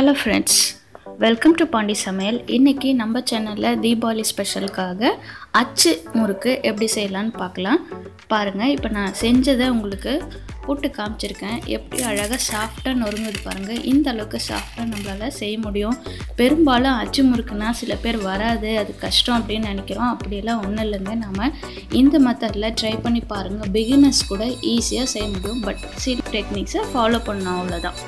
hello friends welcome to Pandi சமையல் இன்றைக்கி நம்ம சேனலில் தீபாவளி ஸ்பெஷலுக்காக அச்சு முறுக்கு எப்படி செய்யலான்னு பார்க்கலாம் பாருங்கள் இப்போ நான் செஞ்சதை உங்களுக்கு போட்டு காமிச்சிருக்கேன் எப்படி அழகாக சாஃப்டாக நொறுங்குது பாருங்கள் இந்த அளவுக்கு சாஃப்டாக நம்மளால் செய்ய முடியும் பெரும்பாலும் அச்சு முறுக்குனா சில பேர் வராது அது கஷ்டம் அப்படின்னு நினைக்கிறோம் அப்படியெல்லாம் ஒன்றும் இல்லைங்க நம்ம இந்த மெத்தடில் ட்ரை பண்ணி பாருங்கள் பிகினர்ஸ் கூட ஈஸியாக செய்ய முடியும் பட் சில டெக்னிக்ஸை ஃபாலோ பண்ணணும் அவ்வளோதான்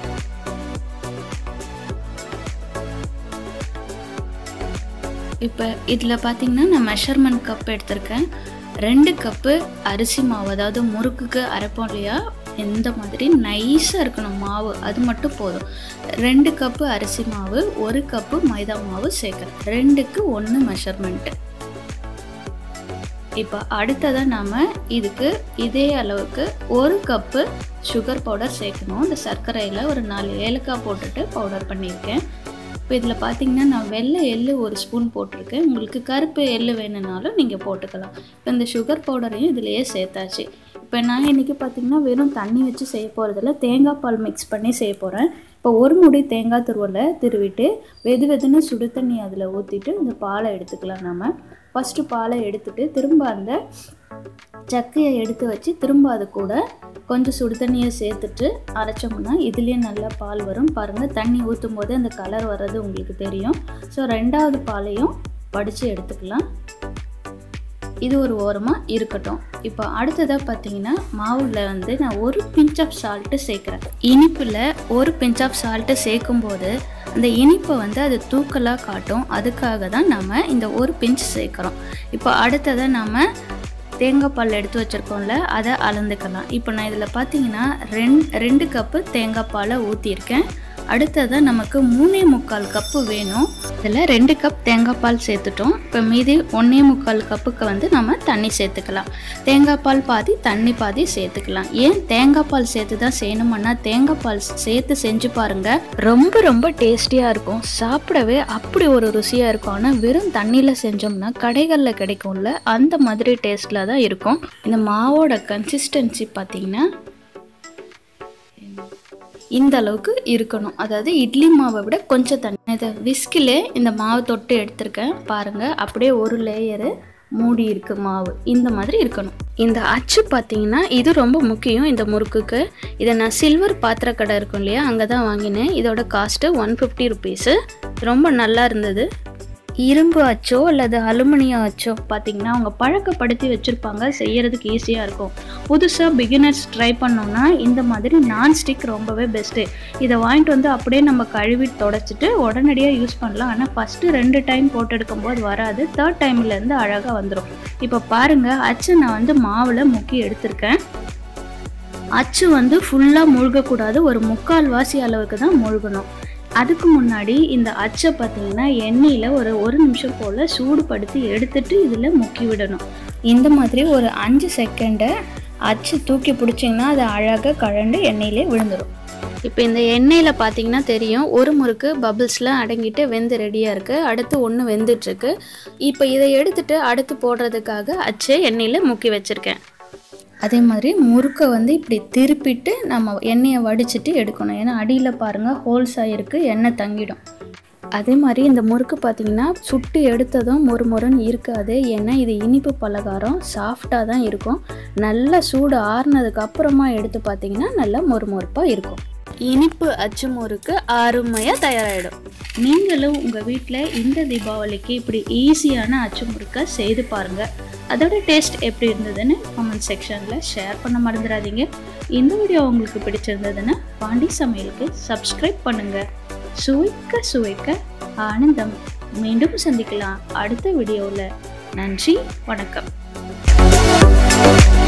இப்போ இதில் பார்த்தீங்கன்னா நான் மெஷர்மெண்ட் கப் எடுத்திருக்கேன் ரெண்டு கப்பு அரிசி மாவு அதாவது முறுக்குக்கு அரைப்போம் இல்லையா இந்த மாதிரி நைஸாக இருக்கணும் மாவு அது மட்டும் போதும் ரெண்டு கப்பு அரிசி மாவு ஒரு கப்பு மைதா மாவு சேர்க்குறேன் ரெண்டுக்கு ஒன்று மெஷர்மெண்ட்டு இப்போ அடுத்ததாக நாம் இதுக்கு இதே அளவுக்கு ஒரு கப்பு சுகர் பவுடர் சேர்க்கணும் இந்த சர்க்கரையில் ஒரு நாலு ஏலக்காய் போட்டுட்டு பவுடர் பண்ணியிருக்கேன் இப்போ இதில் பார்த்தீங்கன்னா நான் வெள்ளை எள்ளு ஒரு ஸ்பூன் போட்டிருக்கேன் உங்களுக்கு கருப்பு எள்ளு வேணும்னாலும் நீங்கள் போட்டுக்கலாம் இப்போ இந்த சுகர் பவுடரையும் இதிலையே சேர்த்தாச்சு இப்போ நான் இன்றைக்கி பார்த்தீங்கன்னா வெறும் தண்ணி வச்சு செய்ய போகிறதில்ல தேங்காய் பால் மிக்ஸ் பண்ணி செய்ய போகிறேன் இப்போ ஒரு முடி தேங்காய் துருவலை திருவிட்டு வெது வெதுன்னு சுடு தண்ணி அதில் ஊற்றிட்டு இந்த பாலை எடுத்துக்கலாம் நம்ம ஃபஸ்ட்டு பாலை எடுத்துட்டு திரும்ப அந்த சக்கையை எடுத்து வச்சு திரும்ப அது கூட கொஞ்சம் சுடு தண்ணியை சேர்த்துட்டு அரைச்சோம்னா இதுலேயும் நல்லா பால் வரும் பாருங்கள் தண்ணி ஊற்றும் போது அந்த கலர் வர்றது உங்களுக்கு தெரியும் ஸோ ரெண்டாவது பாலையும் படித்து எடுத்துக்கலாம் இது ஒரு ஓரமாக இருக்கட்டும் இப்போ அடுத்ததாக பார்த்தீங்கன்னா மாவில் வந்து நான் ஒரு பிஞ்ச் ஆஃப் சால்ட்டு சேர்க்குறேன் இனிப்பில் ஒரு பிஞ்ச் ஆஃப் சால்ட்டு சேர்க்கும்போது அந்த இனிப்பை வந்து அது தூக்கலாக காட்டும் அதுக்காக தான் நம்ம இந்த ஒரு பிஞ்ச் சேர்க்குறோம் இப்போ அடுத்ததாக நம்ம தேங்காய் பால் எடுத்து வச்சுருக்கோம்ல அதை அளந்துக்கலாம் இப்போ நான் இதில் பார்த்தீங்கன்னா ரெண் ரெண்டு கப்பு தேங்காய் பாலை ஊற்றியிருக்கேன் அடுத்ததாக நமக்கு மூணே முக்கால் கப்பு வேணும் இதில் ரெண்டு கப் தேங்காய் பால் சேர்த்துட்டோம் இப்போ மீதி ஒன்றே முக்கால் கப்புக்கு வந்து நம்ம தண்ணி சேர்த்துக்கலாம் தேங்காய் பால் பாதி தண்ணி பாதி சேர்த்துக்கலாம் ஏன் தேங்காய் பால் சேர்த்து தான் செய்யணுமன்னா தேங்காய் பால் சேர்த்து செஞ்சு பாருங்கள் ரொம்ப ரொம்ப டேஸ்டியாக இருக்கும் சாப்பிடவே அப்படி ஒரு ருசியாக இருக்கும் ஆனால் வெறும் தண்ணியில் செஞ்சோம்னா கடைகளில் கிடைக்கும்ல அந்த மாதிரி டேஸ்ட்டில் தான் இருக்கும் இந்த மாவோட கன்சிஸ்டன்சி பார்த்தீங்கன்னா இந்த அளவுக்கு இருக்கணும் அதாவது இட்லி மாவை விட கொஞ்சம் தண்ணி இதை விஸ்கிலே இந்த மாவு தொட்டு எடுத்திருக்கேன் பாருங்கள் அப்படியே ஒரு லேயரு மூடி இருக்கு மாவு இந்த மாதிரி இருக்கணும் இந்த அச்சு பார்த்தீங்கன்னா இது ரொம்ப முக்கியம் இந்த முறுக்குக்கு இதை நான் சில்வர் பாத்திர கடை இருக்கும் இல்லையா அங்கே தான் வாங்கினேன் இதோட காஸ்ட்டு ஒன் ஃபிஃப்டி ருபீஸு ரொம்ப நல்லா இருந்தது இரும்பு அச்சோ அல்லது அலுமினியம் அச்சோ பார்த்தீங்கன்னா அவங்க பழக்கப்படுத்தி வச்சுருப்பாங்க செய்யறதுக்கு ஈஸியாக இருக்கும் புதுசாக பிகினர்ஸ் ட்ரை பண்ணோன்னா இந்த மாதிரி நான்ஸ்டிக் ரொம்பவே பெஸ்ட்டு இதை வாங்கிட்டு வந்து அப்படியே நம்ம கழுவி தொடச்சிட்டு உடனடியாக யூஸ் பண்ணலாம் ஆனால் ஃபஸ்ட்டு ரெண்டு டைம் போட்டு எடுக்கும்போது வராது தேர்ட் டைம்லேருந்து அழகாக வந்துடும் இப்போ பாருங்கள் அச்சு நான் வந்து மாவில் முக்கி எடுத்திருக்கேன் அச்சு வந்து ஃபுல்லாக முழுகக்கூடாது ஒரு முக்கால் வாசி அளவுக்கு தான் முழுகணும் அதுக்கு முன்னாடி இந்த அச்சை பார்த்தீங்கன்னா எண்ணெயில் ஒரு ஒரு நிமிஷம் போல் சூடுபடுத்தி எடுத்துட்டு இதில் முக்கி விடணும் இந்த மாதிரி ஒரு அஞ்சு செகண்டை அச்சு தூக்கி பிடிச்சிங்கன்னா அது அழகாக கழண்டு எண்ணெயிலே விழுந்துடும் இப்போ இந்த எண்ணெயில் பார்த்தீங்கன்னா தெரியும் ஒரு முறுக்கு பபிள்ஸ்லாம் அடங்கிட்டு வெந்து ரெடியாக இருக்குது அடுத்து ஒன்று வெந்துட்டுருக்கு இப்போ இதை எடுத்துட்டு அடுத்து போடுறதுக்காக அச்சை எண்ணெயில் முக்கி வச்சுருக்கேன் அதே மாதிரி முறுக்கை வந்து இப்படி திருப்பிட்டு நம்ம எண்ணெயை வடிச்சிட்டு எடுக்கணும் ஏன்னா அடியில் பாருங்கள் ஹோல்ஸ் ஆகிருக்கு எண்ணெய் தங்கிடும் அதே மாதிரி இந்த முறுக்கு பார்த்திங்கன்னா சுட்டு எடுத்ததும் மொறு மொறுன்னு இருக்காது ஏன்னா இது இனிப்பு பலகாரம் சாஃப்டாக தான் இருக்கும் நல்லா சூடு ஆறுனதுக்கு அப்புறமா எடுத்து பார்த்திங்கன்னா நல்லா மொறு மொறுப்பாக இருக்கும் இனிப்பு அச்சு முறுக்கு அருமையாக தயாராகிடும் நீங்களும் உங்கள் வீட்டில் இந்த தீபாவளிக்கு இப்படி ஈஸியான அச்சு முறுக்கை செய்து பாருங்கள் அதோட டேஸ்ட் எப்படி இருந்ததுன்னு கமெண்ட் செக்ஷனில் ஷேர் பண்ண மறந்துடாதீங்க இந்த வீடியோ உங்களுக்கு பிடிச்சிருந்ததுன்னா பாண்டி சமையலுக்கு சப்ஸ்கிரைப் பண்ணுங்கள் சுவைக்க சுவைக்க ஆனந்தம் மீண்டும் சந்திக்கலாம் அடுத்த வீடியோவில் நன்றி வணக்கம்